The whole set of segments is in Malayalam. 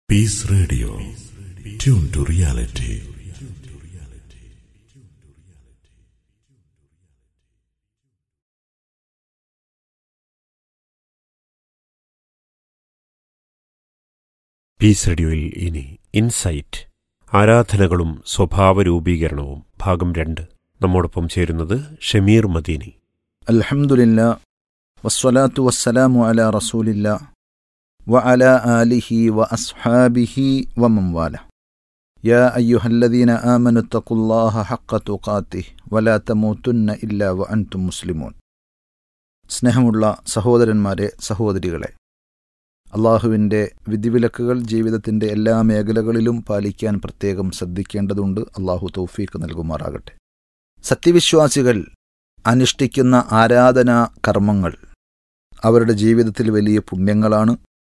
Peace Radio. Tune to reality. Peace റേഡിയോയിൽ ഇനി ഇൻസൈറ്റ് ആരാധനകളും സ്വഭാവ രൂപീകരണവും ഭാഗം രണ്ട് നമ്മോടൊപ്പം ചേരുന്നത് ഷമീർ മദീനി الحمد لله والصلاة والسلام على رسول الله وعلى آله وأصحابه ومن والاه يا أيها الذين آمنوا اتقوا الله حق تقاته ولا تموتن إلا وأنتم مسلمون സ്നേഹമുള്ള സഹോദരന്മാരെ സഹോദരികളെ അള്ളാഹുവിൻ്റെ വിധിവിലക്കുകൾ ജീവിതത്തിൻ്റെ എല്ലാ മേഖലകളിലും പാലിക്കാൻ പ്രത്യേകം ശ്രദ്ധിക്കേണ്ടതുണ്ട് അള്ളാഹു തൗഫീക്ക് നൽകുമാറാകട്ടെ സത്യവിശ്വാസികൾ അനുഷ്ഠിക്കുന്ന ആരാധനാ കർമ്മങ്ങൾ അവരുടെ ജീവിതത്തിൽ വലിയ പുണ്യങ്ങളാണ്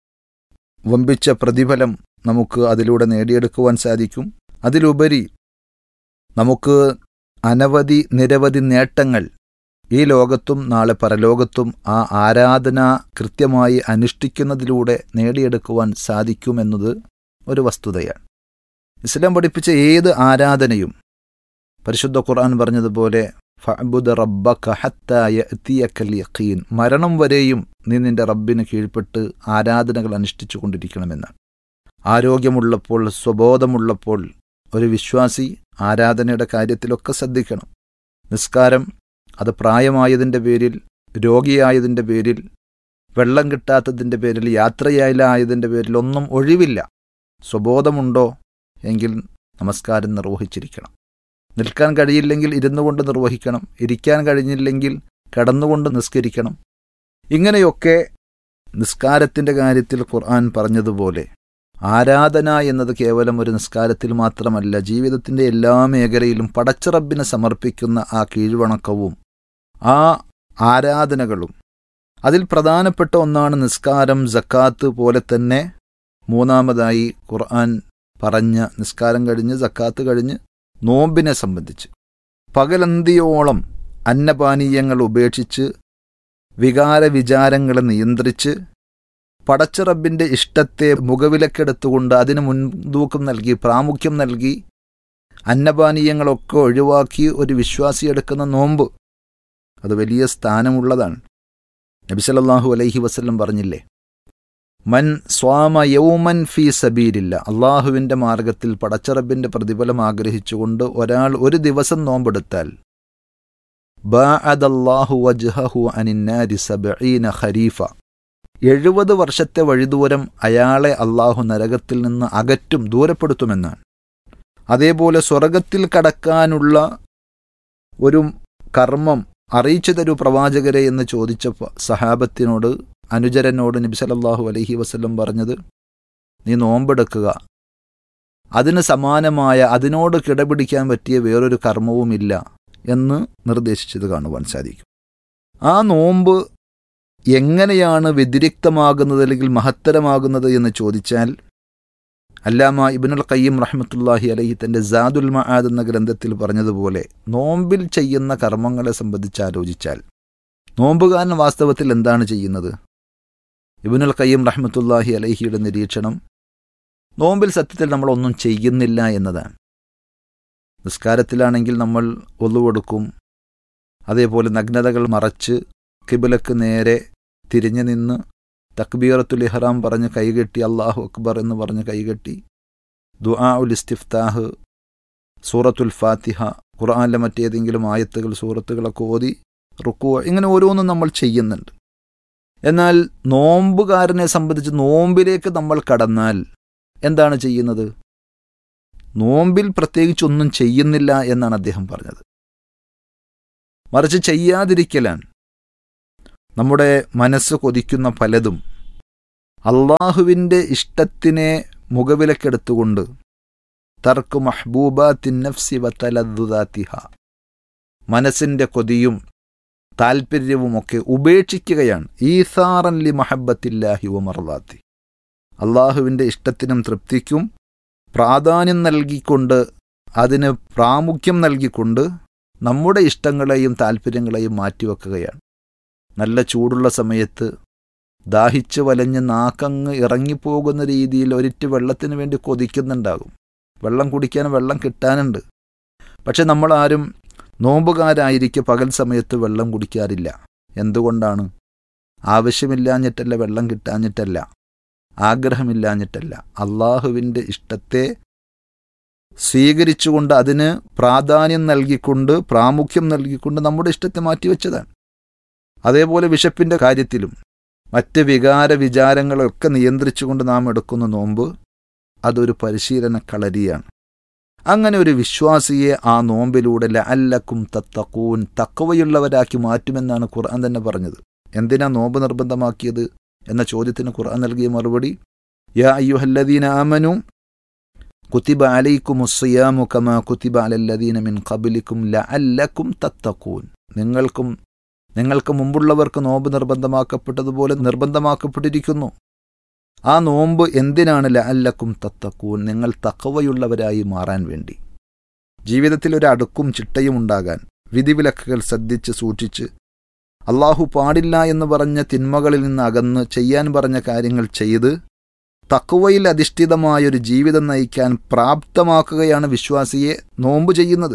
വമ്പിച്ച പ്രതിഫലം നമുക്ക് അതിലൂടെ നേടിയെടുക്കുവാൻ സാധിക്കും അതിലുപരി നമുക്ക് അനവധി നിരവധി നേട്ടങ്ങൾ ഈ ലോകത്തും നാളെ പരലോകത്തും ആ ആരാധന കൃത്യമായി അനുഷ്ഠിക്കുന്നതിലൂടെ നേടിയെടുക്കുവാൻ സാധിക്കുമെന്നത് ഒരു വസ്തുതയാണ് ഇസ്ലാം പഠിപ്പിച്ച ഏത് ആരാധനയും പരിശുദ്ധ ഖുർആൻ പറഞ്ഞതുപോലെ ഫഅബുദ റബ്ബക ഹത്താ യഅതിയക്കൽ യഖീൻ മരണം വരെയും നീ നിന്റെ റബ്ബിന് കീഴ്പ്പെട്ട് ആരാധനകൾ അനുഷ്ഠിച്ചു കൊണ്ടിരിക്കണമെന്ന് ആരോഗ്യമുള്ളപ്പോൾ സ്വബോധമുള്ളപ്പോൾ ഒരു വിശ്വാസി ആരാധനയുടെ കാര്യത്തിലൊക്കെ ശ്രദ്ധിക്കണം നിസ്കാരം അത് പ്രായമായതിൻ്റെ പേരിൽ രോഗിയായതിൻ്റെ പേരിൽ വെള്ളം കിട്ടാത്തതിൻ്റെ പേരിൽ യാത്രയായാലായതിൻ്റെ പേരിൽ ഒന്നും ഒഴിവില്ല സ്വബോധമുണ്ടോ എങ്കിൽ നമസ്കാരം നിർവഹിച്ചിരിക്കണം നിൽക്കാൻ കഴിയില്ലെങ്കിൽ ഇരുന്നു കൊണ്ട് നിർവഹിക്കണം ഇരിക്കാൻ കഴിഞ്ഞില്ലെങ്കിൽ കിടന്നുകൊണ്ട് നിസ്കരിക്കണം ഇങ്ങനെയൊക്കെ നിസ്കാരത്തിൻ്റെ കാര്യത്തിൽ ഖുർആൻ പറഞ്ഞതുപോലെ ആരാധന എന്നത് കേവലം ഒരു നിസ്കാരത്തിൽ മാത്രമല്ല ജീവിതത്തിൻ്റെ എല്ലാ മേഖലയിലും പടച്ചിറബിനെ സമർപ്പിക്കുന്ന ആ കീഴ്വണക്കവും ആ ആരാധനകളും അതിൽ പ്രധാനപ്പെട്ട ഒന്നാണ് നിസ്കാരം ജക്കാത്ത് പോലെ തന്നെ മൂന്നാമതായി ഖുർആൻ പറഞ്ഞ നിസ്കാരം കഴിഞ്ഞ് ജക്കാത്ത് കഴിഞ്ഞ് നോമ്പിനെ സംബന്ധിച്ച് പകലന്തിയോളം അന്നപാനീയങ്ങൾ ഉപേക്ഷിച്ച് വികാര വിചാരങ്ങളെ നിയന്ത്രിച്ച് പടച്ചിറബിൻ്റെ ഇഷ്ടത്തെ മുഖവിലക്കെടുത്തുകൊണ്ട് അതിന് മുൻതൂക്കം നൽകി പ്രാമുഖ്യം നൽകി അന്നപാനീയങ്ങളൊക്കെ ഒഴിവാക്കി ഒരു വിശ്വാസി എടുക്കുന്ന നോമ്പ് അത് വലിയ സ്ഥാനമുള്ളതാണ് നബി സല്ലല്ലാഹു അലൈഹി വസല്ലം പറഞ്ഞില്ലേ മൻ സ്വാമ യൗമൻ ഫീ സബീലില്ല അള്ളാഹുവിൻ്റെ മാർഗത്തിൽ പടച്ചറബിൻ്റെ പ്രതിഫലം ആഗ്രഹിച്ചുകൊണ്ട് ഒരാൾ ഒരു ദിവസം നോമ്പെടുത്താൽ ബാഅദല്ലാഹു വജ്ഹഹു അനിന്നാരി സബഈന ഖരീഫ എഴുപത് വർഷത്തെ വഴിദൂരം അയാളെ അള്ളാഹു നരകത്തിൽ നിന്ന് അകറ്റും ദൂരപ്പെടുത്തുമെന്നാണ് അതേപോലെ സ്വർഗത്തിൽ കടക്കാനുള്ള ഒരു കർമ്മം അറിയിച്ചു തരൂ പ്രവാചകരെ എന്ന് ചോദിച്ച സഹാബത്തിനോട് അനുചരനോട് നബി സല്ലല്ലാഹു അലൈഹി വസല്ലം പറഞ്ഞത് നീ നോമ്പെടുക്കുക അതിന് സമാനമായ അതിനോട് കിടപിടിക്കാൻ പറ്റിയ വേറൊരു കർമ്മവുമില്ല എന്ന് നിർദ്ദേശിച്ചത് കാണുവാൻ സാധിക്കും ആ നോമ്പ് എങ്ങനെയാണ് വ്യതിരിക്തമാകുന്നത് അല്ലെങ്കിൽ മഹത്തരമാകുന്നത് എന്ന് ചോദിച്ചാൽ അല്ലാമ ഇബിനുൽ ഖയ്യം റഹ്മത്തുല്ലാഹി അലഹി തൻ്റെ ജാദുൽ മഹാദ് എന്ന ഗ്രന്ഥത്തിൽ പറഞ്ഞതുപോലെ നോമ്പിൽ ചെയ്യുന്ന കർമ്മങ്ങളെ സംബന്ധിച്ച് ആലോചിച്ചാൽ നോമ്പുകാരൻ വാസ്തവത്തിൽ എന്താണ് ചെയ്യുന്നത് ഇബിനുൽ ഖയ്യം റഹ്മത്തുല്ലാഹി അലഹിയുടെ നിരീക്ഷണം നോമ്പിൽ സത്യത്തിൽ നമ്മളൊന്നും ചെയ്യുന്നില്ല എന്നതാണ് നിസ്കാരത്തിലാണെങ്കിൽ നമ്മൾ ഒന്നുകൊടുക്കും അതേപോലെ നഗ്നതകൾ മറച്ച് കിബിലക്ക് നേരെ തിരിഞ്ഞു നിന്ന് തക്ബീറത്തുൽ ഇഹ്റാം പറഞ്ഞ് കൈകെട്ടി അള്ളാഹു അക്ബർ എന്ന് പറഞ്ഞ് കൈകെട്ടി ദുആ ഉൽ ഇസ്തിഫ്താഹ് സൂറത്തുൽ ഫാത്തിഹ ഖുർആാനിലെ മറ്റേതെങ്കിലും ആയത്തുകൾ സൂറത്തുകളൊക്കെ ഓതി റുക്കു ഇങ്ങനെ ഓരോന്നും നമ്മൾ ചെയ്യുന്നുണ്ട് എന്നാൽ നോമ്പുകാരനെ സംബന്ധിച്ച് നോമ്പിലേക്ക് നമ്മൾ കടന്നാൽ എന്താണ് ചെയ്യുന്നത് നോമ്പിൽ പ്രത്യേകിച്ചൊന്നും ചെയ്യുന്നില്ല എന്നാണ് അദ്ദേഹം പറഞ്ഞത് മറിച്ച് ചെയ്യാതിരിക്കലാണ് നമ്മുടെ മനസ്സ് കൊതിക്കുന്ന പലതും അള്ളാഹുവിൻ്റെ ഇഷ്ടത്തിനെ മുഖവിലക്കെടുത്തുകൊണ്ട് തർക്ക് മഹ്ബൂബാത്തിൻ നഫ്സി വത്തലദ്ദുദാത്തിഹ മനസ്സിൻ്റെ കൊതിയും താൽപ്പര്യവുമൊക്കെ ഉപേക്ഷിക്കുകയാണ് ഈസാറൻ ലി മഹബത്തില്ലാഹി വമർദാത്തി അള്ളാഹുവിൻ്റെ ഇഷ്ടത്തിനും തൃപ്തിക്കും പ്രാധാന്യം നൽകിക്കൊണ്ട് അതിന് പ്രാമുഖ്യം നൽകിക്കൊണ്ട് നമ്മുടെ ഇഷ്ടങ്ങളെയും താൽപ്പര്യങ്ങളെയും മാറ്റിവെക്കുകയാണ് നല്ല ചൂടുള്ള സമയത്ത് ദാഹിച്ച് വലഞ്ഞ് നാക്കങ്ങ് ഇറങ്ങിപ്പോകുന്ന രീതിയിൽ ഒരിറ്റ് വെള്ളത്തിന് വേണ്ടി കൊതിക്കുന്നുണ്ടാകും വെള്ളം കുടിക്കാൻ വെള്ളം കിട്ടാനുണ്ട് പക്ഷെ നമ്മളാരും നോമ്പുകാരായിരിക്കെ പകൽ സമയത്ത് വെള്ളം കുടിക്കാറില്ല എന്തുകൊണ്ടാണ് ആവശ്യമില്ലാഞ്ഞിട്ടല്ല വെള്ളം കിട്ടാഞ്ഞിട്ടല്ല ആഗ്രഹമില്ലാഞ്ഞിട്ടല്ല അള്ളാഹുവിൻ്റെ ഇഷ്ടത്തെ സ്വീകരിച്ചുകൊണ്ട് അതിന് പ്രാധാന്യം നൽകിക്കൊണ്ട് പ്രാമുഖ്യം നൽകിക്കൊണ്ട് നമ്മുടെ ഇഷ്ടത്തെ മാറ്റിവെച്ചതാണ് അതേപോലെ വിശപ്പിൻ്റെ കാര്യത്തിലും മറ്റ് വികാര വിചാരങ്ങളൊക്കെ നിയന്ത്രിച്ചുകൊണ്ട് നാം എടുക്കുന്ന നോമ്പ് അതൊരു പരിശീലന കളരിയാണ് അങ്ങനെ ഒരു വിശ്വാസിയെ ആ നോമ്പിലൂടെ ലഅല്ലക്കും തത്തക്കൂൻ തക്കവയുള്ളവരാക്കി മാറ്റുമെന്നാണ് ഖുർആൻ തന്നെ പറഞ്ഞത് എന്തിനാ നോമ്പ് നിർബന്ധമാക്കിയത് എന്ന ചോദ്യത്തിന് ഖുർആൻ നൽകിയ മറുപടി യാ അയ്യുഹല്ലദീന ആമനു കുത്തിബ അലൈക്കും ഉസ്സിയാമു കമാ കുത്തിബ അലല്ലദീന മിൻ ഖബലിക്കും ലഅല്ലക്കും തത്തക്കൂൻ നിങ്ങൾക്കും നിങ്ങൾക്ക് മുമ്പുള്ളവർക്ക് നോമ്പ് നിർബന്ധമാക്കപ്പെട്ടതുപോലെ നിർബന്ധമാക്കപ്പെട്ടിരിക്കുന്നു ആ നോമ്പ് എന്തിനാണ് ലഅല്ലക്കും തത്തക്കൂൻ നിങ്ങൾ തക്കവയുള്ളവരായി മാറാൻ വേണ്ടി ജീവിതത്തിൽ ഒരു അടുക്കും ചിട്ടയും ഉണ്ടാകാൻ വിധിവിലക്കുകൾ ശ്രദ്ധിച്ച് സൂക്ഷിച്ച് അള്ളാഹു പാടില്ല എന്ന് പറഞ്ഞ തിന്മകളിൽ നിന്ന് അകന്ന് ചെയ്യാൻ പറഞ്ഞ കാര്യങ്ങൾ ചെയ്ത് തക്കുവയിൽ അധിഷ്ഠിതമായൊരു ജീവിതം നയിക്കാൻ പ്രാപ്തമാക്കുകയാണ് വിശ്വാസിയെ നോമ്പ് ചെയ്യുന്നത്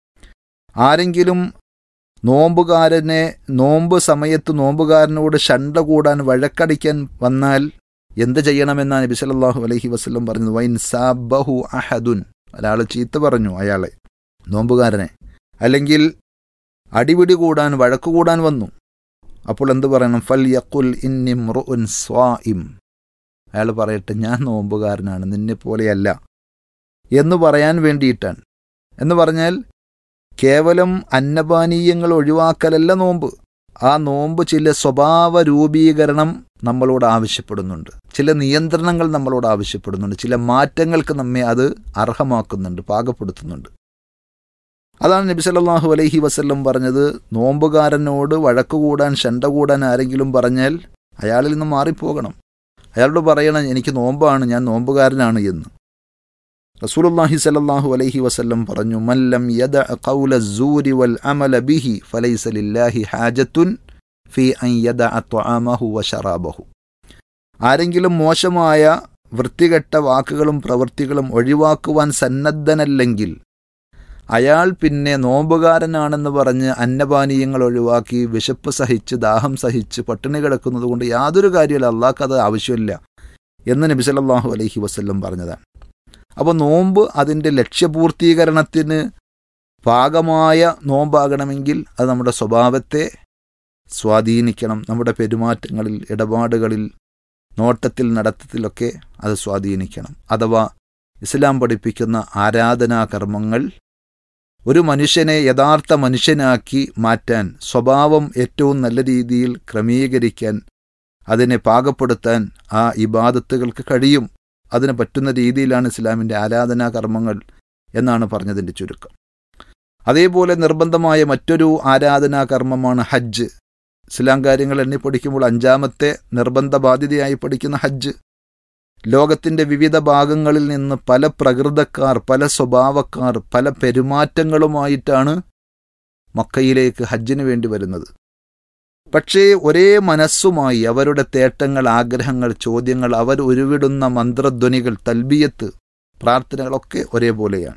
ആരെങ്കിലും നോമ്പുകാരനെ നോമ്പ് സമയത്ത് നോമ്പുകാരനോട് ശണ്ട കൂടാൻ വഴക്കടിക്കാൻ വന്നാൽ എന്ത് ചെയ്യണമെന്നാണ് നബി സല്ലല്ലാഹു അലൈഹി വസല്ലം പറഞ്ഞത് വൈൻ സാബഹു അഹദുൻ ഒരാൾ ചീത്ത പറഞ്ഞു അയാളെ നോമ്പുകാരനെ അല്ലെങ്കിൽ അടിപിടി കൂടാൻ വഴക്ക് കൂടാൻ വന്നു അപ്പോൾ എന്ത് പറയണം ഫൽ യക്കുൽ ഇന്നി മൃഉൻ സ്വാഇം അയാൾ പറയട്ടെ ഞാൻ നോമ്പുകാരനാണ് നിന്നെ പോലെയല്ല എന്ന് പറയാൻ വേണ്ടിയിട്ടാണ് എന്ന് പറഞ്ഞാൽ കേവലം അന്നപാനീയങ്ങൾ ഒഴിവാക്കലല്ല നോമ്പ് ആ നോമ്പ് ചില സ്വഭാവ രൂപീകരണം നമ്മളോട് ആവശ്യപ്പെടുന്നുണ്ട് ചില നിയന്ത്രണങ്ങൾ നമ്മളോട് ആവശ്യപ്പെടുന്നുണ്ട് ചില മാറ്റങ്ങൾക്ക് നമ്മെ അത് അർഹമാക്കുന്നുണ്ട് പാകപ്പെടുത്തുന്നുണ്ട് അതാണ് നബി സല്ലല്ലാഹു അലൈഹി വസല്ലം പറഞ്ഞത് നോമ്പുകാരനോട് വഴക്ക് കൂടാൻ ശണ്ട കൂടാൻ ആരെങ്കിലും പറഞ്ഞാൽ അയാളിൽ നിന്ന് മാറിപ്പോകണം അയാളോട് പറയണം എനിക്ക് നോമ്പാണ് ഞാൻ നോമ്പുകാരനാണ് എന്ന് റസൂലുള്ളാഹി സല്ലല്ലാഹു അലൈഹി വസല്ലം പറഞ്ഞു മല്ലം യദ ഖൗല സൂരി വൽ അമല ബിഹി ഫലൈസ ലില്ലാഹി ഹാജത്തുൻ ഫി അൻ യദ ത്വആമഹു വ ശറാബഹു ആരെങ്കിലും മോശമായ വൃത്തികെട്ട വാക്കുകളും പ്രവൃത്തികളും ഒഴിവാക്കുവാൻ സന്നദ്ധനല്ലെങ്കിൽ അയാൾ പിന്നെ നോമ്പുകാരനാണെന്ന് പറഞ്ഞ് അന്നപാനീയങ്ങൾ ഒഴിവാക്കി വിശപ്പ് സഹിച്ച് ദാഹം സഹിച്ച് പട്ടിണി കിടക്കുന്നത് കൊണ്ട് യാതൊരു കാര്യമില്ല അള്ളാഹ്ക്ക് അത് ആവശ്യമില്ല എന്ന് നബി സല്ലല്ലാഹു അലൈഹി വസല്ലം പറഞ്ഞതാണ് അപ്പോൾ നോമ്പ് അതിൻ്റെ ലക്ഷ്യപൂർത്തീകരണത്തിന് പാകമായ നോമ്പാകണമെങ്കിൽ അത് നമ്മുടെ സ്വഭാവത്തെ സ്വാധീനിക്കണം നമ്മുടെ പെരുമാറ്റങ്ങളിൽ ഇടപാടുകളിൽ നോട്ടത്തിൽ നടത്തത്തിലൊക്കെ അത് സ്വാധീനിക്കണം അഥവാ ഇസ്ലാം പഠിപ്പിക്കുന്ന ആരാധനാകർമ്മങ്ങൾ ഒരു മനുഷ്യനെ യഥാർത്ഥ മനുഷ്യനാക്കി മാറ്റാൻ സ്വഭാവം ഏറ്റവും നല്ല രീതിയിൽ ക്രമീകരിക്കാൻ അതിനെ പാകപ്പെടുത്താൻ ആ ഇബാദത്തുകൾക്ക് കഴിയും അതിന് പറ്റുന്ന രീതിയിലാണ് ഇസ്ലാമിൻ്റെ ആരാധനാകർമ്മങ്ങൾ എന്നാണ് പറഞ്ഞതിൻ്റെ ചുരുക്കം അതേപോലെ നിർബന്ധമായ മറ്റൊരു ആരാധനാകർമ്മമാണ് ഹജ്ജ് ഇസ്ലാം കാര്യങ്ങൾ എണ്ണി പഠിക്കുമ്പോൾ അഞ്ചാമത്തെ നിർബന്ധ ബാധ്യതയായി പഠിക്കുന്ന ഹജ്ജ് ലോകത്തിൻ്റെ വിവിധ ഭാഗങ്ങളിൽ നിന്ന് പല പ്രകൃതക്കാർ പല സ്വഭാവക്കാർ പല പെരുമാറ്റങ്ങളുമായിട്ടാണ് മക്കയിലേക്ക് ഹജ്ജിന് വേണ്ടി വരുന്നത് പക്ഷേ ഒരേ മനസ്സുമായി അവരുടെ തേട്ടങ്ങൾ ആഗ്രഹങ്ങൾ ചോദ്യങ്ങൾ അവർ ഉരുവിടുന്ന മന്ത്രധ്വനികൾ തൽബിയത്ത് പ്രാർത്ഥനകളൊക്കെ ഒരേപോലെയാണ്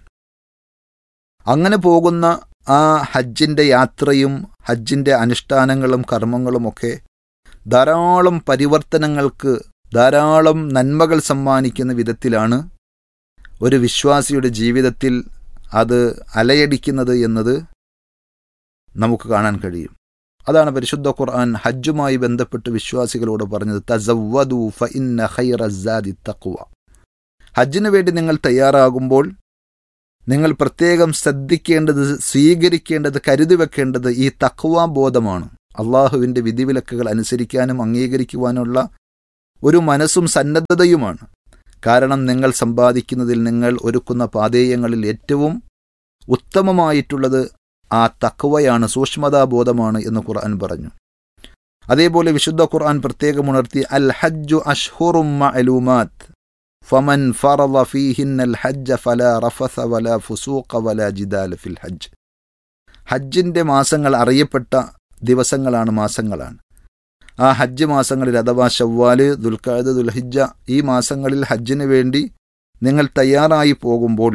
അങ്ങനെ പോകുന്ന ആ ഹജ്ജിൻ്റെ യാത്രയും ഹജ്ജിൻ്റെ അനുഷ്ഠാനങ്ങളും കർമ്മങ്ങളുമൊക്കെ ധാരാളം പരിവർത്തനങ്ങൾക്ക് ധാരാളം നന്മകൾ സമ്മാനിക്കുന്ന വിധത്തിലാണ് ഒരു വിശ്വാസിയുടെ ജീവിതത്തിൽ അത് അലയടിക്കുന്നത് എന്നത് നമുക്ക് കാണാൻ കഴിയും അതാണ് പരിശുദ്ധ ഖുർആൻ ഹജ്ജുമായി ബന്ധപ്പെട്ട് വിശ്വാസികളോട് പറഞ്ഞത് തസവ്വദു ഫ ഇന്ന ഖൈറസാദി തഖ്വ ഹജ്ജിന് വേണ്ടി നിങ്ങൾ തയ്യാറാകുമ്പോൾ നിങ്ങൾ പ്രത്യേകം ശ്രദ്ധിക്കേണ്ടത് സ്വീകരിക്കേണ്ടത് കരുതി വെക്കേണ്ടത് ഈ തഖ്വ ബോധമാണ് അള്ളാഹുവിൻ്റെ വിധിവിലക്കുകൾ അനുസരിക്കാനും അംഗീകരിക്കുവാനുള്ള ഒരു മനസ്സും സന്നദ്ധതയുമാണ് കാരണം നിങ്ങൾ സമ്പാദിക്കുന്നതിൽ നിങ്ങൾ ഒരുക്കുന്ന പാതേയങ്ങളിൽ ഏറ്റവും ഉത്തമമായിട്ടുള്ളത് ആ തക്വയാണ് സൂക്ഷ്മതാബോധമാണ് എന്ന് ഖുർആൻ പറഞ്ഞു അതേപോലെ വിശുദ്ധ ഖുർആൻ പ്രത്യേകം ഉണർത്തി അൽ ഹജ്ജു അഷ്ഹുറും മഅലൂമാത്ത് ഫമൻ ഫറള ഫീഹിന്ന അൽ ഹജ്ജ ഫലാ റഫസ വലാ ഫുസൂഖ വലാ ജിദാല ഫിൽ ഹജ്ജ് ഹജ്ജിൻ്റെ മാസങ്ങൾ അറിയപ്പെട്ട ദിവസങ്ങളാണ് മാസങ്ങളാണ് ആ ഹജ്ജ് മാസങ്ങളിൽ അഥവാ ഷവ്വാല് ദുൽഖാദ് ദുൽഹിജ്ജ ഈ മാസങ്ങളിൽ ഹജ്ജിന് വേണ്ടി നിങ്ങൾ തയ്യാറായി പോകുമ്പോൾ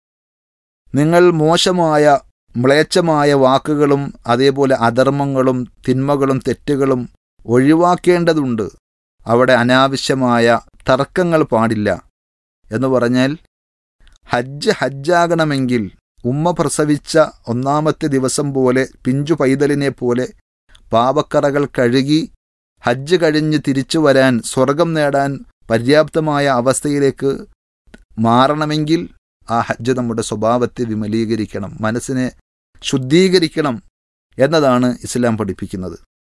നിങ്ങൾ മോശമായ മ്ലേച്ഛമായ വാക്കുകളും അതേപോലെ അധർമ്മങ്ങളും തിന്മകളും തെറ്റുകളും ഒഴിവാക്കേണ്ടതുണ്ട് അവിടെ അനാവശ്യമായ തർക്കങ്ങൾ പാടില്ല എന്ന് പറഞ്ഞാൽ ഹജ്ജ് ഹജ്ജാകണമെങ്കിൽ ഉമ്മ പ്രസവിച്ച ഒന്നാമത്തെ ദിവസം പോലെ പിഞ്ചു പൈതലിനെ പോലെ പാപക്കറകൾ കഴുകി ഹജ്ജ് കഴിഞ്ഞ് തിരിച്ചു വരാൻ സ്വർഗം നേടാൻ പര്യാപ്തമായ അവസ്ഥയിലേക്ക് മാറണമെങ്കിൽ ആ ഹജ്ജ് നമ്മുടെ സ്വഭാവത്തെ വിമലീകരിക്കണം മനസ്സിനെ ശുദ്ധീകരിക്കണം എന്നതാണ് ഇസ്ലാം പഠിപ്പിക്കുന്നത്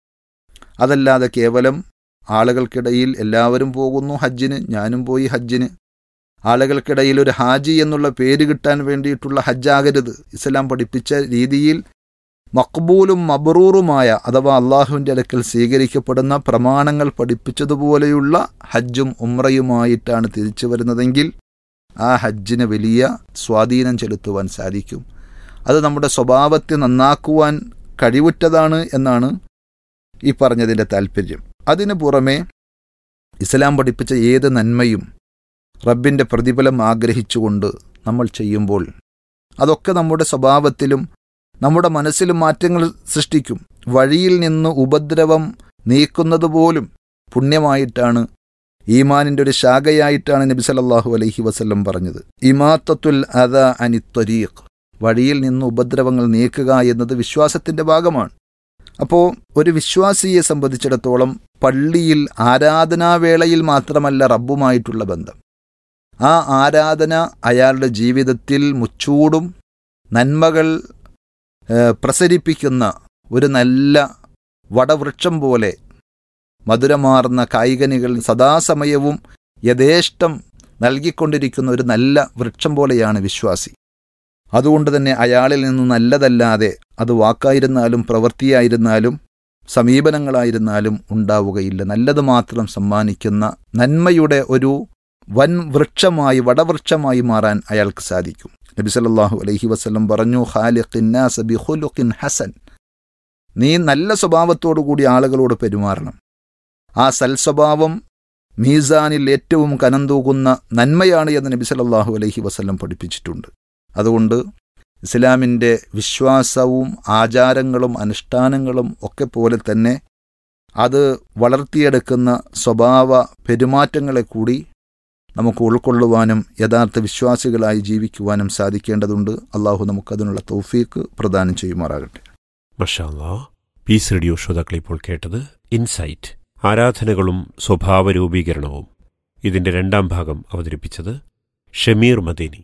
അതല്ലാതെ കേവലം ആളുകൾക്കിടയിൽ എല്ലാവരും പോകുന്നു ഹജ്ജിന് ഞാനും പോയി ഹജ്ജിന് ആളുകൾക്കിടയിൽ ഒരു ഹാജി എന്നുള്ള പേര് കിട്ടാൻ വേണ്ടിയിട്ടുള്ള ഹജ്ജാകരുത് ഇസ്ലാം പഠിപ്പിച്ച രീതിയിൽ മക്ബൂലും മബ്രൂറുമായ അഥവാ അള്ളാഹുവിൻ്റെ അടുക്കൽ സ്വീകരിക്കപ്പെടുന്ന പ്രമാണങ്ങൾ പഠിപ്പിച്ചതുപോലെയുള്ള ഹജ്ജും ഉമ്രയുമായിട്ടാണ് തിരിച്ചു വരുന്നതെങ്കിൽ ആ ഹജ്ജിന് വലിയ സ്വാധീനം ചെലുത്തുവാൻ സാധിക്കും അത് നമ്മുടെ സ്വഭാവത്തെ നന്നാക്കുവാൻ കഴിവുറ്റതാണ് എന്നാണ് ഈ പറഞ്ഞതിൻ്റെ താല്പര്യം അതിനു പുറമെ ഇസ്ലാം പഠിപ്പിച്ച ഏത് നന്മയും റബ്ബിൻ്റെ പ്രതിഫലം ആഗ്രഹിച്ചുകൊണ്ട് നമ്മൾ ചെയ്യുമ്പോൾ അതൊക്കെ നമ്മുടെ സ്വഭാവത്തിലും നമ്മുടെ മനസ്സിലും മാറ്റങ്ങൾ സൃഷ്ടിക്കും വഴിയിൽ നിന്ന് ഉപദ്രവം നീക്കുന്നത് പോലും പുണ്യമായിട്ടാണ് ഈമാനിൻ്റെ ഒരു ശാഖയായിട്ടാണ് നബി സല്ലല്ലാഹു അലൈഹി വസല്ലം പറഞ്ഞത് ഇമാത്തത്തുൽ അദ അനി ത്വരീഖ് വഴിയിൽ നിന്ന് ഉപദ്രവങ്ങൾ നീക്കുക എന്നത് വിശ്വാസത്തിൻ്റെ ഭാഗമാണ് അപ്പോൾ ഒരു വിശ്വാസിയെ സംബന്ധിച്ചിടത്തോളം പള്ളിയിൽ ആരാധനാവേളയിൽ മാത്രമല്ല റബ്ബുമായിട്ടുള്ള ബന്ധം ആ ആരാധന അയാളുടെ ജീവിതത്തിൽ മുച്ചൂടും നന്മകൾ ഏഹ്, പ്രസരിപ്പിക്കുന്ന ഒരു നല്ല വടവൃക്ഷം പോലെ മധുരമാർന്ന കായികനികൾ സദാസമയവും യഥേഷ്ടം നൽകിക്കൊണ്ടിരിക്കുന്ന ഒരു നല്ല വൃക്ഷം പോലെയാണ് വിശ്വാസി അതുകൊണ്ട് തന്നെ അയാളിൽ നിന്ന് നല്ലതല്ലാതെ അത് വാക്കായിരുന്നാലും പ്രവൃത്തിയായിരുന്നാലും സമീപനങ്ങളായിരുന്നാലും ഉണ്ടാവുകയില്ല നല്ലത് മാത്രം സമ്മാനിക്കുന്ന നന്മയുടെ ഒരു വൻ വൃക്ഷമായി വടവൃക്ഷമായി മാറാൻ അയാൾക്ക് സാധിക്കും നബി സല്ലല്ലാഹു അലൈഹി വസല്ലം പറഞ്ഞു ഖാലിഖിന്നാസ ബിഖുലുഖിൻ ഹസൻ നീ നല്ല സ്വഭാവത്തോടു കൂടി ആളുകളോട് പെരുമാറണം ആ സൽസ്വഭാവം മീസാനിൽ ഏറ്റവും കനം തൂകുന്ന നന്മയാണ് എന്ന് നബി സല്ലല്ലാഹു അലൈഹി വസല്ലം പഠിപ്പിച്ചിട്ടുണ്ട് അതുകൊണ്ട് ഇസ്ലാമിൻ്റെ വിശ്വാസവും ആചാരങ്ങളും അനുഷ്ഠാനങ്ങളും ഒക്കെ പോലെ തന്നെ അത് വളർത്തിയെടുക്കുന്ന സ്വഭാവ പെരുമാറ്റങ്ങളെ കൂടി നമുക്ക് ഉൾക്കൊള്ളുവാനും യഥാർത്ഥ വിശ്വാസികളായി ജീവിക്കുവാനും സാധിക്കേണ്ടതുണ്ട് അള്ളാഹു നമുക്കതിനുള്ള തൗഫീക്ക് പ്രദാനം ചെയ്യുമാറാകട്ടെ മഷാല്ലാ പീസ് റേഡിയോ ശ്രോതാക്കൾ ഇപ്പോൾ കേട്ടത് ഇൻസൈറ്റ് ആരാധനകളും സ്വഭാവ രൂപീകരണവും ഇതിന്റെ രണ്ടാം ഭാഗം അവതരിപ്പിച്ചത് ഷമീർ മദീനി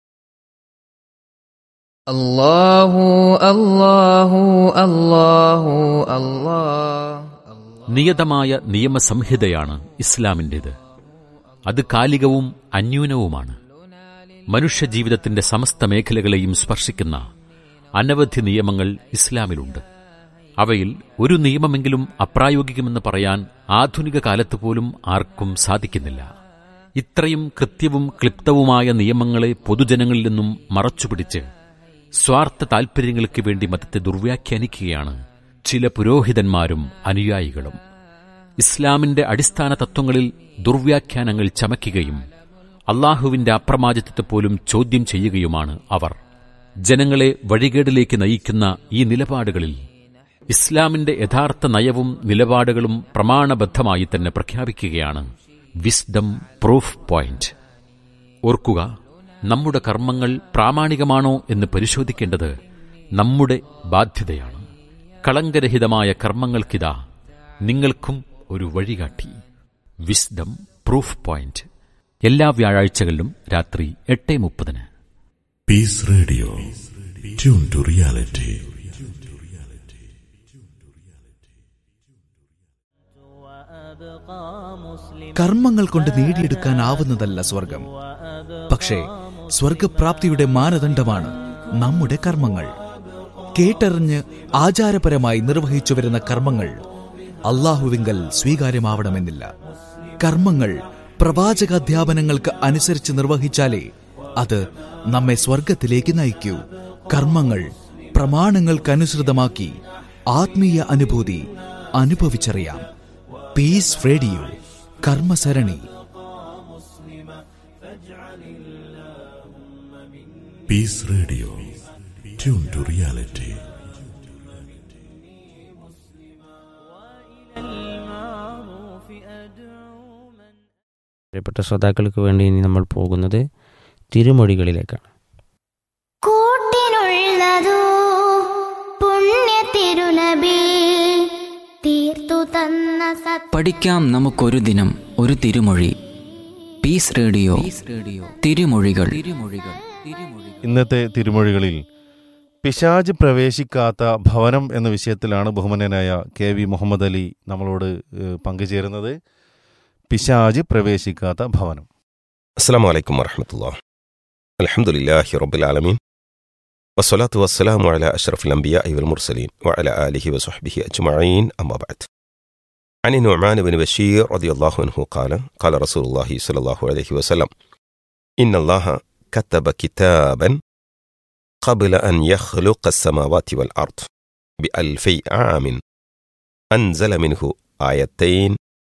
الله الله الله الله നിയതമായ നിയമസംഹിതയാണ് ഇസ്ലാമിൻ്റേത് അത് കാലികവും അന്യൂനവുമാണ് മനുഷ്യജീവിതത്തിന്റെ സമസ്ത മേഖലകളെയും സ്പർശിക്കുന്ന അനവധി നിയമങ്ങൾ ഇസ്ലാമിലുണ്ട് അവയിൽ ഒരു നിയമമെങ്കിലും അപ്രായോഗികമെന്ന് പറയാൻ ആധുനിക കാലത്ത് പോലും ആർക്കും സാധിക്കുന്നില്ല ഇത്രയും കൃത്യവും ക്ലിപ്തവുമായ നിയമങ്ങളെ പൊതുജനങ്ങളിൽ നിന്നും മറച്ചുപിടിച്ച് സ്വാർത്ഥ താൽപര്യങ്ങൾക്ക് വേണ്ടി മതത്തെ ദുർവ്യാഖ്യാനിക്കുകയാണ് ചില പുരോഹിതന്മാരും അനുയായികളും ഇസ്ലാമിന്റെ അടിസ്ഥാന തത്വങ്ങളിൽ ദുർവ്യാഖ്യാനങ്ങൾ ചമയ്ക്കുകയും അള്ളാഹുവിന്റെ അപ്രമാദിത്വത്തെ പോലും ചോദ്യം ചെയ്യുകയുമാണ് അവർ ജനങ്ങളെ വഴികേടിലേക്ക് നയിക്കുന്ന ഈ നിലപാടുകളിൽ ഇസ്ലാമിന്റെ യഥാർത്ഥ നയവും നിലപാടുകളും പ്രമാണബദ്ധമായി തന്നെ പ്രഖ്യാപിക്കുകയാണ് വിസ്ഡം പ്രൂഫ് പോയിന്റ് ഓർക്കുക നമ്മുടെ കർമ്മങ്ങൾ പ്രാമാണികമാണോ എന്ന് പരിശോധിക്കേണ്ടത് നമ്മുടെ ബാധ്യതയാണ് കളങ്കരഹിതമായ കർമ്മങ്ങൾക്കിതാ നിങ്ങൾക്കും ഒരു വഴികാട്ടി വിസ്ഡം പ്രൂഫ് പോയിന്റ് എല്ലാ വ്യാഴാഴ്ചകളിലും രാത്രി എട്ട് മുപ്പതിന് Peace Radio. Tune to reality. കർമ്മങ്ങൾ കൊണ്ട് നേടിയെടുക്കാനാവുന്നതല്ല സ്വർഗം പക്ഷേ സ്വർഗപ്രാപ്തിയുടെ മാനദണ്ഡമാണ് നമ്മുടെ കർമ്മങ്ങൾ കേട്ടറിഞ്ഞ് ആചാരപരമായി നിർവഹിച്ചു വരുന്ന കർമ്മങ്ങൾ അള്ളാഹുവിങ്കൽ സ്വീകാര്യമാവണമെന്നില്ല കർമ്മങ്ങൾ പ്രവാചകാധ്യാപനങ്ങൾക്ക് അനുസരിച്ച് നിർവഹിച്ചാലേ അത് നമ്മെ സ്വർഗത്തിലേക്ക് നയിക്കൂ കർമ്മങ്ങൾ പ്രമാണങ്ങൾക്കനുസൃതമാക്കി ആത്മീയ അനുഭൂതി അനുഭവിച്ചറിയാം peace radio Karmasarani Peace Radio. Tune to reality. പ്രിയപ്പെട്ട ശ്രോതാക്കൾക്ക് വേണ്ടി ഇനി നമ്മൾ പോകുന്നത് തിരുമൊഴികളിലേക്കാണ് കൂട്ടിനുള്ളതോ പുണ്യ തിരുനബി തീർത്തു തന്ന സത് പഠിക്കാം നമുക്കൊരു ദിനം ഒരു തിരുമൊഴി പീസ് റേഡിയോ റേഡിയോ തിരുമൊഴികൾ തിരുമൊഴികൾ തിരുമൊഴികൾ ഇന്നത്തെ തിരുമൊഴികളിൽ പിശാജ് പ്രവേശിക്കാത്ത ഭവനം എന്ന വിഷയത്തിലാണ് ബഹുമാനനായ കെ വി മുഹമ്മദ് അലി നമ്മളോട് ഏഹ്, പങ്കുചേരുന്നത് പിശാജ് പ്രവേശിക്കാത്ത ഭവനം السلام عليكم ورحمة الله الحمد لله رب العالمين والصلاة والسلام على أشرف الأنبياء والمرسلين وعلى آله وصحبه أجمعين أما بعد عن النعمان بن بشير رضي الله عنه قال قال رسول الله صلى الله عليه وسلم إن الله كتب كتابا قبل أن يخلق السماوات والأرض بألفي عام أنزل منه آيتين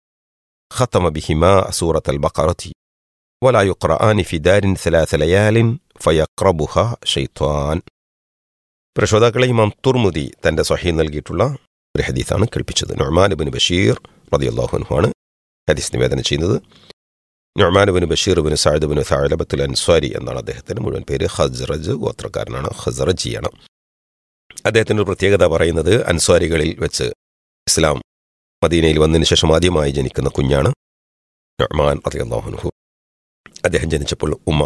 ختم بهما سورة البقرة ولا يقرآن في دار ثلاث ليال فيقربها شيطان പ്രശോതാക്കളെ ഇമാം തുർമുദി തന്റെ സ്വഹീ നൽകിയിട്ടുള്ള ഒരു ഹദീസാണ് കേൾപ്പിച്ചത് നൊമാൻ ബിൻ ബഷീർ റളിയല്ലാഹു അൻഹു ആണ് ഹദീസ് നിവേദനം ചെയ്യുന്നത് Noman bin Bashir bin Zaid bin Salabathul Ansari എന്നാണ് അദ്ദേഹത്തിന്റെ മുഴുവൻ പേര് ഹസ്റജ് ഗോത്രക്കാരനാണ് ഹസ്റജിയാണ് അദ്ദേഹത്തിന്റെ ഒരു പ്രത്യേകത പറയുന്നത് അൻസ്വാരികളിൽ വെച്ച് ഇസ്ലാം മദീനയിൽ വന്നതിന് ശേഷം ആദ്യമായി ജനിക്കുന്ന കുഞ്ഞാണ് നൊമാൻ റളിയല്ലാഹു അൻഹു അദ്ദേഹം ജനിച്ചപ്പോൾ ഉമ്മ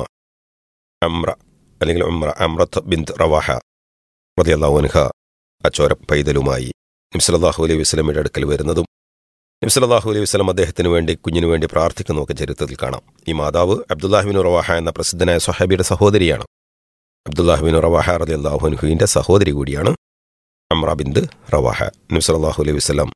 അമ്ര അല്ലെങ്കിൽ ഉമ്ര അമ്രത്ത് ബിന്ദ് റവാഹ റളിയല്ലാഹു അൻഹ ആ ചോര പൈതലുമായി നിംസലാഹു അലൈഹി വസ്ലമിയുടെ അടുക്കൽ വരുന്നതും നിംസലാഹു അലൈഹി വസ്ലം അദ്ദേഹത്തിന് വേണ്ടി കുഞ്ഞിനു വേണ്ടി പ്രാർത്ഥിക്കുന്നതൊക്കെ ചരിത്രത്തിൽ കാണാം ഈ മാതാവ് അബ്ദുല്ലാഹിബിൻ റവാഹ എന്ന പ്രസിദ്ധനായ സ്വഹാബിയുടെ സഹോദരിയാണ് അബ്ദുല്ലാഹിബിൻ റവാഹ റളിയല്ലാഹു അൻഹുവിന്റെ സഹോദരി കൂടിയാണ് അമ്ര ബിന്ദ് റവാഹ നിംസലാഹു അലൈഹി വസ്ലം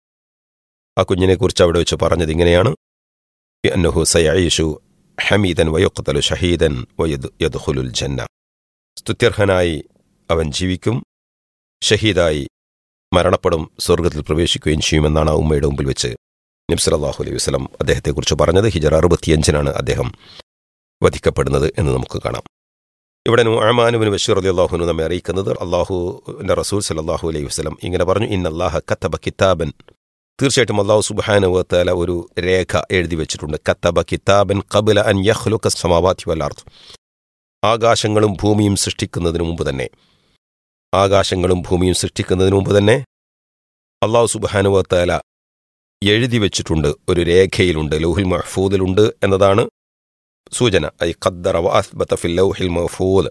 ആ കുഞ്ഞിനെ കുറിച്ച് അവിടെ വെച്ച് പറഞ്ഞത് ഇങ്ങനെയാണ് അന്നഹു സയീഷു ഹമീദൻ വയുക്തലു ഷഹീദൻ വയദ് യദ്ഖുലുൽ ജന്ന സ്തുത്യർഹനായി അവൻ ജീവിക്കും ഷഹീദായി മരണപ്പെടും സ്വർഗത്തിൽ പ്രവേശിക്കുകയും ചെയ്യുമെന്നാണ് ആ ഉമ്മയുടെ മുമ്പിൽ വെച്ച് നബ്സലാഹു അലൈഹി വസ്ലം അദ്ദേഹത്തെക്കുറിച്ച് പറഞ്ഞത് ഹിജറ അറുപത്തിയഞ്ചിനാണ് അദ്ദേഹം വധിക്കപ്പെടുന്നത് എന്ന് നമുക്ക് കാണാം ഇവിടെ നുഅമാനുബിന് ബഷീർ അലി അള്ളാഹുനു നമ്മെ അറിയിക്കുന്നത് അള്ളാഹുവിന്റെ റസൂൽ സലാഹു അലൈഹി വസ്ലം ഇങ്ങനെ പറഞ്ഞു ഇൻ അള്ളാഹ കത്തബ കിതാബൻ തീർച്ചയായിട്ടും അള്ളാഹു സുബാനുവത്താല ഒരു രേഖ എഴുതി വെച്ചിട്ടുണ്ട് കത്തബ കിതാബൻ കബില അൻ യഹ്ലുക സമാവാത്തി വല്ലാർത്ത് ആകാശങ്ങളും ഭൂമിയും സൃഷ്ടിക്കുന്നതിന് മുമ്പ് തന്നെ ആകാശങ്ങളും ഭൂമിയും സൃഷ്ടിക്കുന്നതിന് മുമ്പ് തന്നെ അള്ളാഹു സുബാനുവത്താല എഴുതി വെച്ചിട്ടുണ്ട് ഒരു രേഖയിലുണ്ട് ലൗഹിൽ മഹ്ഫൂദിലുണ്ട് എന്നതാണ് സൂചന ഐ ഖദ്ദറ വഅസ്ബത ഫിൽ ലൗഹിൽ മഹ്ഫൂദ്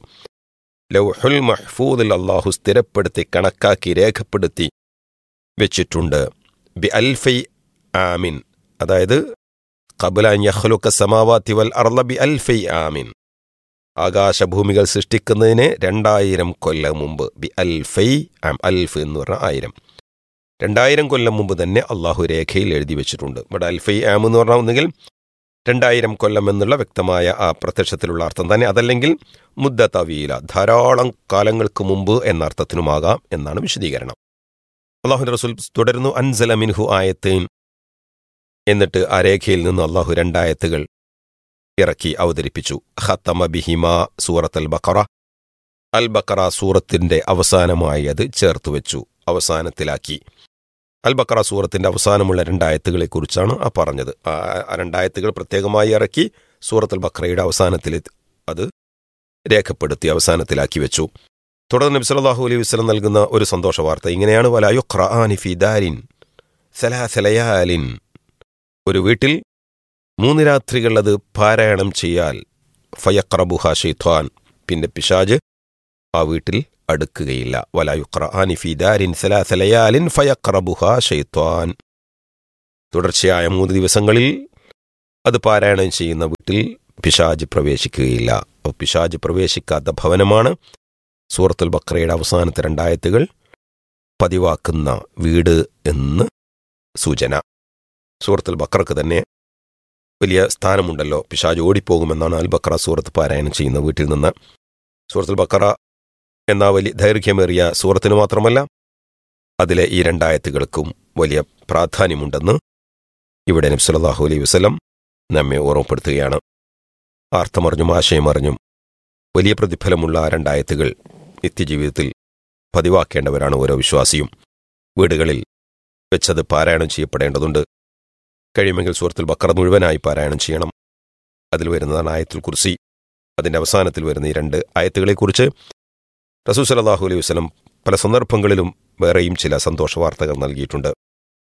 ലൗഹുൽ മഹ്ഫൂദിൽ അള്ളാഹു സ്ഥിരപ്പെടുത്തി കണക്കാക്കി രേഖപ്പെടുത്തി വെച്ചിട്ടുണ്ട് ബി അൽഫൈ ആമിൻ അതായത് കബല യഹ്ലുക്ക സമാവാത്തി വൽ അർള ബി അൽഫൈ ആമിൻ ആകാശഭൂമികൾ സൃഷ്ടിക്കുന്നതിന് രണ്ടായിരം കൊല്ലം മുമ്പ് ബി അൽഫൈ ആം അൽഫ് എന്ന് പറഞ്ഞ ആയിരം രണ്ടായിരം കൊല്ലം മുമ്പ് തന്നെ അള്ളാഹു രേഖയിൽ എഴുതി വെച്ചിട്ടുണ്ട് ഇവിടെ അൽഫൈ ആം എന്ന് പറഞ്ഞാൽ ഒന്നുകിൽ രണ്ടായിരം കൊല്ലം എന്നുള്ള വ്യക്തമായ ആ പ്രത്യക്ഷത്തിലുള്ള അർത്ഥം തന്നെ അതല്ലെങ്കിൽ മുദ്ദ തവീല ധാരാളം കാലങ്ങൾക്ക് മുമ്പ് എന്ന അർത്ഥത്തിനുമാകാം എന്നാണ് വിശദീകരണം അള്ളാഹു റസൂൽ തുടരുന്നു അൻസല മിൻഹു ആയത്തേൻ എന്നിട്ട് ആ രേഖയിൽ നിന്ന് അള്ളാഹു രണ്ടായത്തുകൾ ഇറക്കി അവതരിപ്പിച്ചു ഖത്തമ ബിഹിമ സൂറത്ത് അൽ ബക്കറ അൽ ബക്കറ സൂറത്തിന്റെ അവസാനമായി അത് ചേർത്ത് വെച്ചു അവസാനത്തിലാക്കി അൽ ബക്കറ സൂറത്തിന്റെ അവസാനമുള്ള രണ്ടായത്തുകളെക്കുറിച്ചാണ് ആ പറഞ്ഞത് ആ ആ രണ്ടായത്തുകൾ പ്രത്യേകമായി ഇറക്കി സൂറത്ത് അൽ ബക്കറയുടെ അവസാനത്തിൽ അത് രേഖപ്പെടുത്തി അവസാനത്തിലാക്കി വെച്ചു തുടർന്ന് നബി സല്ലല്ലാഹു അലൈഹി വസല്ലം നൽകുന്ന ഒരു സന്തോഷ വാർത്ത ഇങ്ങനെയാണ് വലായു ഖുർആനി ഫി ദാരിൻ സലാസലയാലിൻ ഒരു വീട്ടിൽ മൂന്ന് രാത്രികൾ അത് പാരായണം ചെയ്യാൽ ഫയക്രബുഹ ഷെയ്ത്വാൻ പിന്നെ പിശാജ് ആ വീട്ടിൽ അടുക്കുകയില്ല വലായു ഖുർആനി ഫി ദാരിൻ സലാസലയാലിൻ ഫയക്രബുഹ ഷെയ്ത്വാൻ തുടർച്ചയായ മൂന്ന് ദിവസങ്ങളിൽ അത് പാരായണം ചെയ്യുന്ന വീട്ടിൽ പിശാജ് പ്രവേശിക്കുകയില്ല അപ്പോൾ പിശാജ് പ്രവേശിക്കാത്ത ഭവനമാണ് സൂറത്തുൽ ബക്രയുടെ അവസാനത്തെ രണ്ടായത്തുകൾ പതിവാക്കുന്ന വീട് എന്ന് സൂചന സൂറത്തുൽ ബക്രക്ക് തന്നെ വലിയ സ്ഥാനമുണ്ടല്ലോ പിശാജ് ഓടിപ്പോകുമെന്നാണ് അൽ ബക്ര സൂറത്ത് പാരായണം ചെയ്യുന്ന വീട്ടിൽ നിന്ന് സൂറത്തുൽ ബക്ര എന്ന വലിയ ദൈർഘ്യമേറിയ സൂറത്തിന് മാത്രമല്ല അതിലെ ഈ രണ്ടായത്തുകൾക്കും വലിയ പ്രാധാന്യമുണ്ടെന്ന് ഇവിടെ നബ്സലാഹു അലൈഹി വസ്ലം നമ്മെ ഓർമ്മപ്പെടുത്തുകയാണ് ആർത്ഥമറിഞ്ഞും ആശയമറിഞ്ഞും വലിയ പ്രതിഫലമുള്ള ആ രണ്ടായത്തുകൾ നിത്യജീവിതത്തിൽ പതിവാക്കേണ്ടവരാണ് ഓരോ വിശ്വാസിയും വീടുകളിൽ വെച്ചത് പാരായണം ചെയ്യപ്പെടേണ്ടതുണ്ട് കഴിയുമെങ്കിൽ സുഹൃത്തിൽ ബക്കറ മുഴുവനായി പാരായണം ചെയ്യണം അതിൽ വരുന്നതാണ് ആയത്തുൽ കുർസി അതിൻ്റെ അവസാനത്തിൽ വരുന്ന ഈ രണ്ട് ആയത്തുകളെക്കുറിച്ച് റസൂ സലാഹു അലൈഹി വസ്ലം പല സന്ദർഭങ്ങളിലും വേറെയും ചില സന്തോഷ വാർത്തകൾ നൽകിയിട്ടുണ്ട്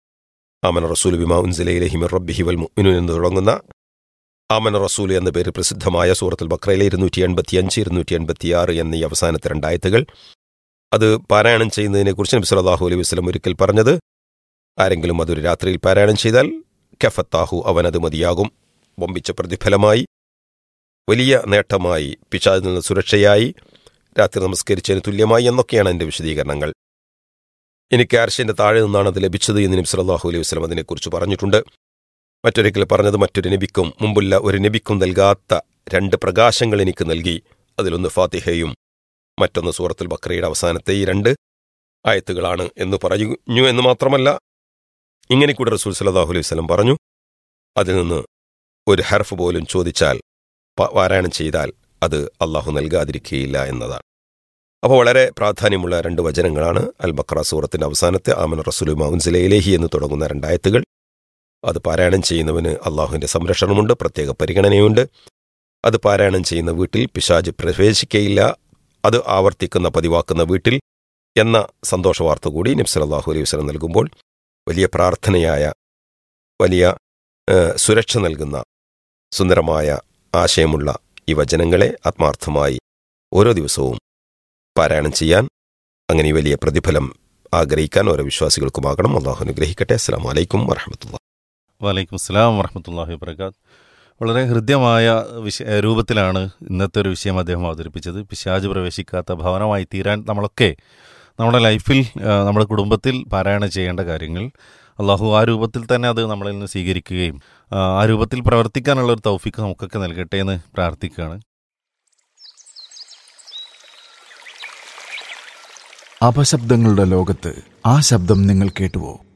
ആമന റസൂൽ ബിമാ ഉൻസിലയിലെ ഹിമിർ റബ്ബിഹി വൽ മുഅ്മിനൂൻ എന്ന് തുടങ്ങുന്ന ആമന റസൂൽ എന്ന പേര് പ്രസിദ്ധമായ സൂറത്തുൽ ബക്രയിലെ ഇരുന്നൂറ്റി എൺപത്തി അഞ്ച് ഇരുന്നൂറ്റി എൺപത്തി ആറ് എന്നീ അവസാനത്തെ രണ്ടായത്തുകൾ അത് പാരായണം ചെയ്യുന്നതിനെക്കുറിച്ച് നബി സല്ലല്ലാഹു അലൈഹി വസല്ലം ഒരിക്കൽ പറഞ്ഞത് ആരെങ്കിലും അതൊരു രാത്രിയിൽ പാരായണം ചെയ്താൽ കഫത്താഹു അവനത് മതിയാകും വമ്പിച്ച പ്രതിഫലമായി വലിയ നേട്ടമായി പിശാചിൽ നിന്ന് സുരക്ഷയായി രാത്രി നമസ്കരിച്ചതിന് തുല്യമായി എന്നൊക്കെയാണ് എൻ്റെ വിശദീകരണങ്ങൾ എനിക്ക് അർശിൻ്റെ താഴെ നിന്നാണ് അത് ലഭിച്ചത് എന്ന് നബി സല്ലല്ലാഹു അലൈഹി വസല്ലം അതിനെക്കുറിച്ച് പറഞ്ഞിട്ടുണ്ട് മറ്റൊരിക്കൽ പറഞ്ഞത് മറ്റൊരു നബിക്കും മുമ്പുള്ള ഒരു നബിക്കും നൽകാത്ത രണ്ട് പ്രകാശങ്ങൾ എനിക്ക് നൽകി അതിലൊന്ന് ഫാത്തിഹയും മറ്റൊന്ന് സൂറത്തുൽ ബക്രയുടെ അവസാനത്തെ ഈ രണ്ട് ആയത്തുകളാണ് എന്ന് പറഞ്ഞു എന്ന് മാത്രമല്ല ഇങ്ങനെ കൂടെ റസൂൽ സല്ലല്ലാഹു അലൈഹി വസല്ലം പറഞ്ഞു അതിൽ നിന്ന് ഒരു ഹർഫ് പോലും ചോദിച്ചാൽ പ- പാരായണം ചെയ്താൽ അത് അള്ളാഹു നൽകാതിരിക്കുകയില്ല എന്നതാണ് അപ്പോൾ വളരെ പ്രാധാന്യമുള്ള രണ്ട് വചനങ്ങളാണ് അൽ ബക്ര സൂറത്തിന്റെ അവസാനത്തെ ആമന റസൂലു മൗൻസിലേലേഹി എന്ന് തുടങ്ങുന്ന രണ്ടായത്തുകൾ അത് പാരായണം ചെയ്യുന്നവന് അള്ളാഹുവിന്റെ സംരക്ഷണമുണ്ട് പ്രത്യേക പരിഗണനയുണ്ട് അത് പാരായണം ചെയ്യുന്ന വീട്ടിൽ പിശാജ് പ്രവേശിക്കയില്ല അത് ആവർത്തിക്കുന്ന പതിവാക്കുന്ന വീട്ടിൽ എന്ന സന്തോഷവാർത്ത കൂടി നബ്സലാഹു അലൈഹി വസ്ലം നൽകുമ്പോൾ വലിയ പ്രാർത്ഥനയായ വലിയ ഏഹ്, സുരക്ഷ നൽകുന്ന സുന്ദരമായ ആശയമുള്ള ഈ വചനങ്ങളെ ആത്മാർത്ഥമായി ഓരോ ദിവസവും പാരായണം ചെയ്യാൻ അങ്ങനെ ഈ വലിയ പ്രതിഫലം ആഗ്രഹിക്കാൻ ഓരോ വിശ്വാസികൾക്കുമാകണം അള്ളാഹു അനുഗ്രഹിക്കട്ടെ അസ്സാം വലൈക്കും വറഹമത്തുള്ള വലൈക്കും അസ്സലാം വറഹമത്തല്ലാഹി വബർക്കാത്ത് വളരെ ഹൃദ്യമായ വിഷ രൂപത്തിലാണ് ഇന്നത്തെ ഒരു വിഷയം അദ്ദേഹം അവതരിപ്പിച്ചത് പിശാജ് പ്രവേശിക്കാത്ത ഭവനമായി തീരാൻ നമ്മളൊക്കെ നമ്മുടെ ലൈഫിൽ ആ, നമ്മുടെ കുടുംബത്തിൽ പാരായണം ചെയ്യേണ്ട കാര്യങ്ങൾ അള്ളാഹു ആ രൂപത്തിൽ തന്നെ അത് നമ്മളിൽ നിന്ന് സ്വീകരിക്കുകയും ആ, ആ രൂപത്തിൽ പ്രവർത്തിക്കാനുള്ള ഒരു തൗഫിക്ക് നമുക്കൊക്കെ നൽകട്ടെ എന്ന് പ്രാർത്ഥിക്കുകയാണ് അപശബ്ദങ്ങളുടെ ലോകത്ത് ആ ശബ്ദം നിങ്ങൾ കേട്ടുവോ